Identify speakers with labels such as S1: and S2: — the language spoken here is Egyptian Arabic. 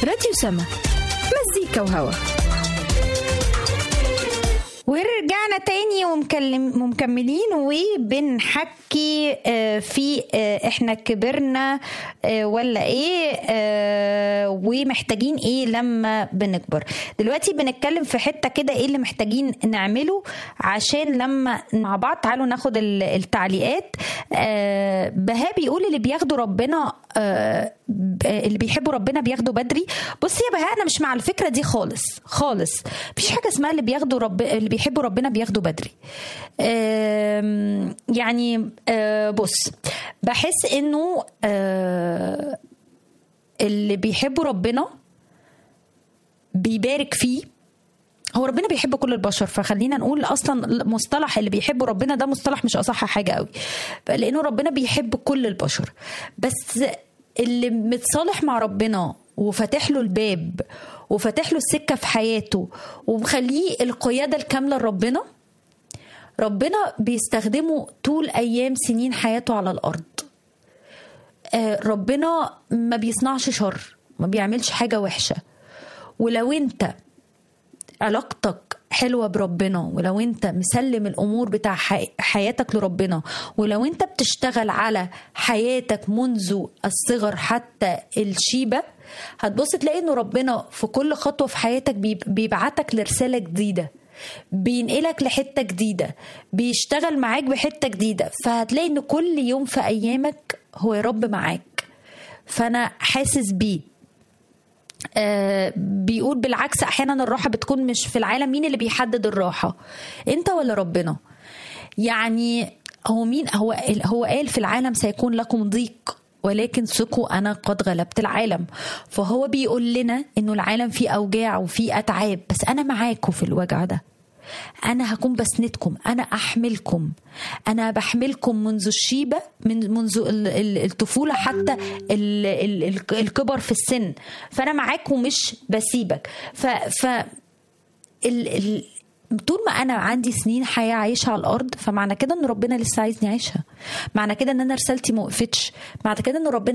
S1: راديو سما مزيكا وهوا
S2: ورجعنا تاني ومكلم ومكملين وبنحكي آه، في آه، احنا كبرنا آه، ولا ايه آه، ومحتاجين ايه لما بنكبر دلوقتي بنتكلم في حتة كده ايه اللي محتاجين نعمله عشان لما مع بعض تعالوا ناخد ال- التعليقات آه، بهاء بيقول اللي بياخدوا ربنا آه، ب- اللي بيحبوا ربنا بياخدوا بدري بصي يا بهاء انا مش مع الفكره دي خالص خالص مفيش حاجه اسمها اللي بياخدوا رب اللي بيحبوا ربنا بياخدوا بدري آم، يعني آه، بص بحس انه آه، اللي بيحبوا ربنا بيبارك فيه هو ربنا بيحب كل البشر فخلينا نقول اصلا مصطلح اللي بيحبوا ربنا ده مصطلح مش اصح حاجه قوي لانه ربنا بيحب كل البشر بس اللي متصالح مع ربنا وفاتح له الباب وفاتح له السكه في حياته ومخليه القياده الكامله لربنا ربنا بيستخدمه طول ايام سنين حياته على الارض آه، ربنا ما بيصنعش شر ما بيعملش حاجه وحشه ولو انت علاقتك حلوة بربنا ولو انت مسلم الامور بتاع حي- حياتك لربنا ولو انت بتشتغل على حياتك منذ الصغر حتى الشيبة هتبص تلاقي انه ربنا في كل خطوة في حياتك بيب- بيبعتك لرسالة جديدة بينقلك لحتة جديدة بيشتغل معاك بحتة جديدة فهتلاقي ان كل يوم في ايامك هو يا رب معاك فانا حاسس بيه آه، بيقول بالعكس احيانا الراحه بتكون مش في العالم مين اللي بيحدد الراحه انت ولا ربنا يعني هو مين هو هو قال في العالم سيكون لكم ضيق ولكن ثقوا انا قد غلبت العالم فهو بيقول لنا انه العالم فيه اوجاع وفيه اتعاب بس انا معاكم في الوجع ده انا هكون بسندكم انا احملكم انا بحملكم منذ الشيبه من منذ ال- ال- الطفوله حتى ال- ال- ال- الكبر في السن فانا معاك ومش بسيبك ف ف ال ال طول ما انا عندي سنين حياه عايشه على الارض فمعنى كده ان ربنا لسه عايزني اعيشها معنى كده ان انا رسالتي ما وقفتش معنى كده ان ربنا